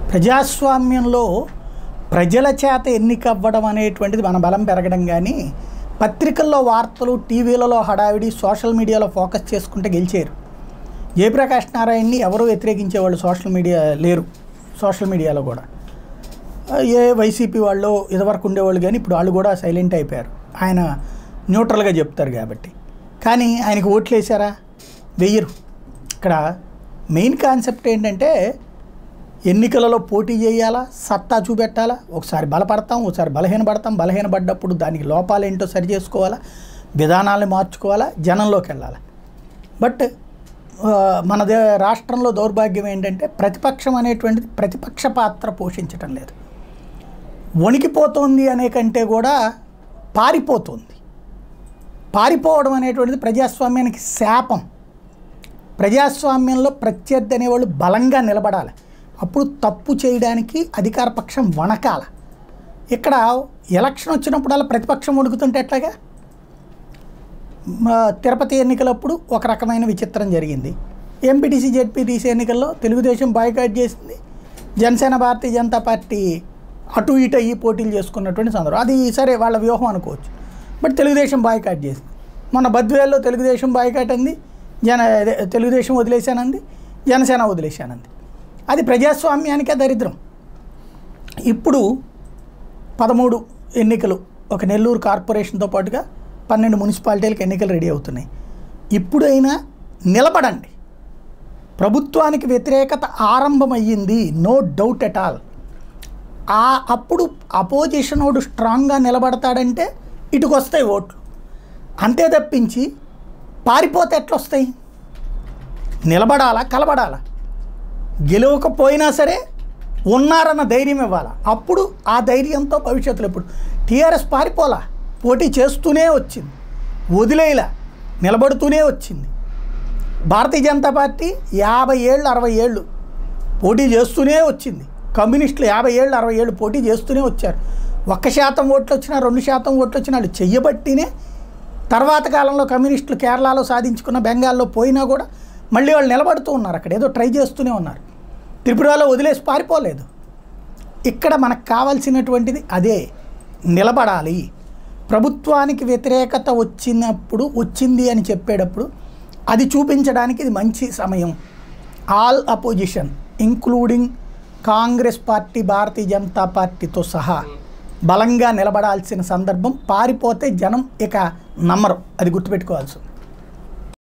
ప్రజాస్వామ్యంలో ప్రజల చేత ఎన్నికవ్వడం అనేటువంటిది మన బలం పెరగడం కానీ పత్రికల్లో వార్తలు టీవీలలో హడావిడి సోషల్ మీడియాలో ఫోకస్ చేసుకుంటే గెలిచారు జయప్రకాష్ నారాయణని ఎవరు వ్యతిరేకించేవాళ్ళు సోషల్ మీడియా లేరు సోషల్ మీడియాలో కూడా ఏ వైసీపీ వాళ్ళు ఇదివరకు ఉండేవాళ్ళు కానీ ఇప్పుడు వాళ్ళు కూడా సైలెంట్ అయిపోయారు ఆయన న్యూట్రల్గా చెప్తారు కాబట్టి కానీ ఆయనకి ఓట్లు వేసారా వెయ్యరు ఇక్కడ మెయిన్ కాన్సెప్ట్ ఏంటంటే ఎన్నికలలో పోటీ చేయాలా సత్తా చూపెట్టాలా ఒకసారి బలపడతాం ఒకసారి బలహీనపడతాం బలహీనపడ్డప్పుడు దానికి లోపాలు ఏంటో సరి చేసుకోవాలా విధానాలను మార్చుకోవాలా జనంలోకి వెళ్ళాలి బట్ ఆ, మన దే రాష్ట్రంలో దౌర్భాగ్యం ఏంటంటే ప్రతిపక్షం అనేటువంటిది ప్రతిపక్ష పాత్ర పోషించటం లేదు వణికిపోతోంది అనే కంటే కూడా పారిపోతుంది పారిపోవడం అనేటువంటిది ప్రజాస్వామ్యానికి శాపం ప్రజాస్వామ్యంలో ప్రత్యర్థి అనేవాళ్ళు బలంగా నిలబడాలి అప్పుడు తప్పు చేయడానికి అధికార పక్షం వణకాల ఇక్కడ ఎలక్షన్ వచ్చినప్పుడల్లా ప్రతిపక్షం వణుకుతుంటే ఎట్లాగా మా తిరుపతి ఎన్నికలప్పుడు ఒక రకమైన విచిత్రం జరిగింది ఎంపీటీసీ జెడ్పీటీసీ ఎన్నికల్లో తెలుగుదేశం బాయ్కాట్ చేసింది జనసేన భారతీయ జనతా పార్టీ అటు ఇటు అయ్యి పోటీలు చేసుకున్నటువంటి సందర్భం అది సరే వాళ్ళ వ్యూహం అనుకోవచ్చు బట్ తెలుగుదేశం బాయ్కాట్ చేసింది మొన్న బద్వేల్లో తెలుగుదేశం బాయ్కాట్ అంది జన అదే తెలుగుదేశం వదిలేశానంది జనసేన వదిలేశానంది అది ప్రజాస్వామ్యానికే దరిద్రం ఇప్పుడు పదమూడు ఎన్నికలు ఒక నెల్లూరు కార్పొరేషన్తో పాటుగా పన్నెండు మున్సిపాలిటీలకు ఎన్నికలు రెడీ అవుతున్నాయి ఇప్పుడైనా నిలబడండి ప్రభుత్వానికి వ్యతిరేకత ఆరంభమయ్యింది నో డౌట్ ఎట్ ఆల్ ఆ అప్పుడు అపోజిషన్ వాడు స్ట్రాంగ్గా నిలబడతాడంటే ఇటుకు వస్తాయి ఓట్లు అంతే తప్పించి పారిపోతే ఎట్లొస్తాయి నిలబడాలా కలబడాలా గెలవకపోయినా సరే ఉన్నారన్న ధైర్యం ఇవ్వాలి అప్పుడు ఆ ధైర్యంతో భవిష్యత్తులో ఇప్పుడు టీఆర్ఎస్ పారిపోలా పోటీ చేస్తూనే వచ్చింది వదిలేయలా నిలబడుతూనే వచ్చింది భారతీయ జనతా పార్టీ యాభై ఏళ్ళు అరవై ఏళ్ళు పోటీ చేస్తూనే వచ్చింది కమ్యూనిస్టులు యాభై ఏళ్ళు అరవై ఏళ్ళు పోటీ చేస్తూనే వచ్చారు ఒక్క శాతం ఓట్లు వచ్చినా రెండు శాతం ఓట్లు వచ్చినా వాళ్ళు చెయ్యబట్టినే తర్వాత కాలంలో కమ్యూనిస్టులు కేరళలో సాధించుకున్న బెంగాల్లో పోయినా కూడా మళ్ళీ వాళ్ళు నిలబడుతూ ఉన్నారు అక్కడ ఏదో ట్రై చేస్తూనే ఉన్నారు త్రిపురలో వదిలేసి పారిపోలేదు ఇక్కడ మనకు కావాల్సినటువంటిది అదే నిలబడాలి ప్రభుత్వానికి వ్యతిరేకత వచ్చినప్పుడు వచ్చింది అని చెప్పేటప్పుడు అది చూపించడానికి ఇది మంచి సమయం all opposition including Congress party Bharatiya Janata పార్టీతో సహా బలంగా నిలబడాల్సిన సందర్భం పారిపోతే జనం ఇక నమ్మరు అది గుర్తుపెట్టుకోవాల్సి ఉంది